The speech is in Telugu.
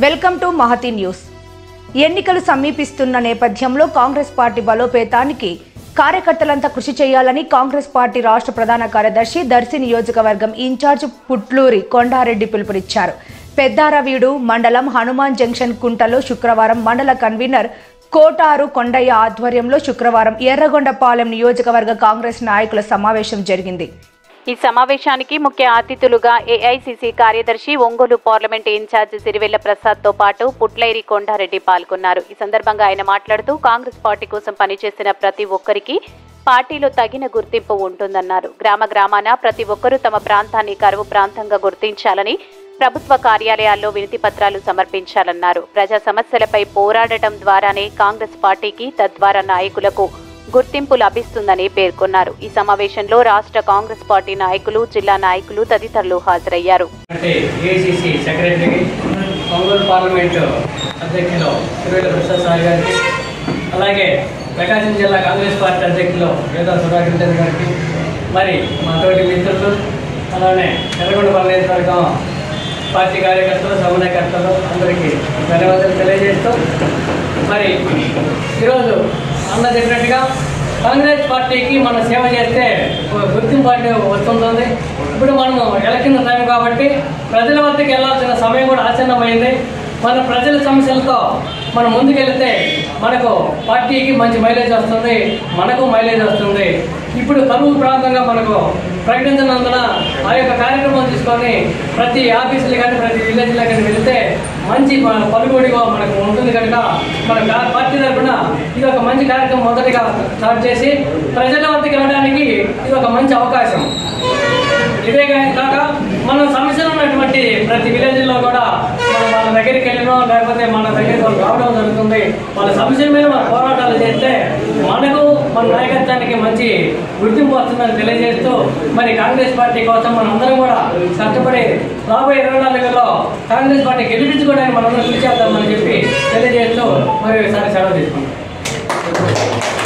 వెల్కమ్ టు మహతి న్యూస్ ఎన్నికలు సమీపిస్తున్న నేపథ్యంలో కాంగ్రెస్ పార్టీ బలోపేతానికి కార్యకర్తలంతా కృషి చేయాలని కాంగ్రెస్ పార్టీ రాష్ట్ర ప్రధాన కార్యదర్శి దర్శి నియోజకవర్గం ఇన్ఛార్జ్ పుట్లూరి కొండారెడ్డి పిలుపునిచ్చారు పెద్దారవీడు మండలం హనుమాన్ జంక్షన్ కుంటలో శుక్రవారం మండల కన్వీనర్ కోటారు కొండయ్య ఆధ్వర్యంలో శుక్రవారం ఎర్రగొండపాలెం నియోజకవర్గ కాంగ్రెస్ నాయకుల సమావేశం జరిగింది ఈ సమావేశానికి ముఖ్య అతిథులుగా ఏఐసిసి కార్యదర్శి ఒంగోలు పార్లమెంట్ ఇన్ఛార్జ్ సిరివెల్ల ప్రసాద్ తో పాటు పుట్లైరి కొండారెడ్డి పాల్గొన్నారు ఈ సందర్భంగా ఆయన మాట్లాడుతూ కాంగ్రెస్ పార్టీ కోసం పనిచేసిన ప్రతి ఒక్కరికి పార్టీలో తగిన గుర్తింపు ఉంటుందన్నారు గ్రామ గ్రామాన ప్రతి ఒక్కరూ తమ ప్రాంతాన్ని కరువు ప్రాంతంగా గుర్తించాలని ప్రభుత్వ కార్యాలయాల్లో వినతి పత్రాలు సమర్పించాలన్నారు ప్రజా సమస్యలపై పోరాడటం ద్వారానే కాంగ్రెస్ పార్టీకి తద్వారా నాయకులకు గుర్తింపు లభిస్తుందని పేర్కొన్నారు ఈ సమావేశంలో రాష్ట్ర కాంగ్రెస్ పార్టీ నాయకులు జిల్లా నాయకులు తదితరులు హాజరయ్యారు అంటే ఏఐసిసి సెక్రటరీ ఒంగోలు పార్లమెంటు అధ్యక్షులు తిరువేల ప్రసాద్ సార్ గారికి అలాగే ప్రకాశం జిల్లా కాంగ్రెస్ పార్టీ అధ్యక్షులు వేదా సుధాకర్ చంద్ర గారికి మరి మా తోటి మిత్రులు అలానే ఎర్రగొండ నియోజకవర్గం పార్టీ కార్యకర్తలు సమన్వయకర్తలు అందరికీ ధన్యవాదాలు తెలియజేస్తూ మరి ఈరోజు అన్న చెప్పినట్టుగా కాంగ్రెస్ పార్టీకి మనం సేవ చేస్తే ఒక గుర్తింపు అంటే వస్తుంటుంది ఇప్పుడు మనము ఎలక్షన్ టైం కాబట్టి ప్రజల వద్దకు వెళ్ళాల్సిన సమయం కూడా ఆసన్నమైంది మన ప్రజల సమస్యలతో మనం ముందుకెళ్తే మనకు పార్టీకి మంచి మైలేజ్ వస్తుంది మనకు మైలేజ్ వస్తుంది ఇప్పుడు కరువు ప్రాంతంగా మనకు ప్రకటించినందున ఆ యొక్క కార్యక్రమం తీసుకొని ప్రతి ఆఫీసులు కానీ ప్రతి విలేజ్లో కానీ వెళ్తే మంచి ప- పలుకుబడిగా మనకు ఉంటుంది కనుక మన కా- పార్టీ తరఫున ఇది ఒక మంచి కార్యక్రమం మొదటిగా స్టార్ట్ చేసి ప్రజల వద్దకు వెళ్ళడానికి ఇది ఒక మంచి అవకాశం ఇదే కా- కాక మన సమస్యలు ఉన్నటువంటి ప్రతి విలేజ్లో కూడా మనం వాళ్ళ దగ్గరికి వెళ్ళినో లేకపోతే మన దగ్గరికి వాళ్ళు రావడం జరుగుతుంది వాళ్ళ సమస్యల మీద మనం పోరాటాలు చేస్తే మనకు మన నాయకత్వానికి మంచి గుర్తింపు వస్తుందని తెలియజేస్తూ మరి కాంగ్రెస్ పార్టీ కోసం మనం అందరం కూడా కష్టపడి రాబోయే ఇరవై నాలుగులో కాంగ్రెస్ పార్టీ గెలిపించుకోవడానికి మనందరం కృషి చేద్దామని చెప్పి తెలియజేస్తూ మరి ఒకసారి సెలవు తీసుకుంటాం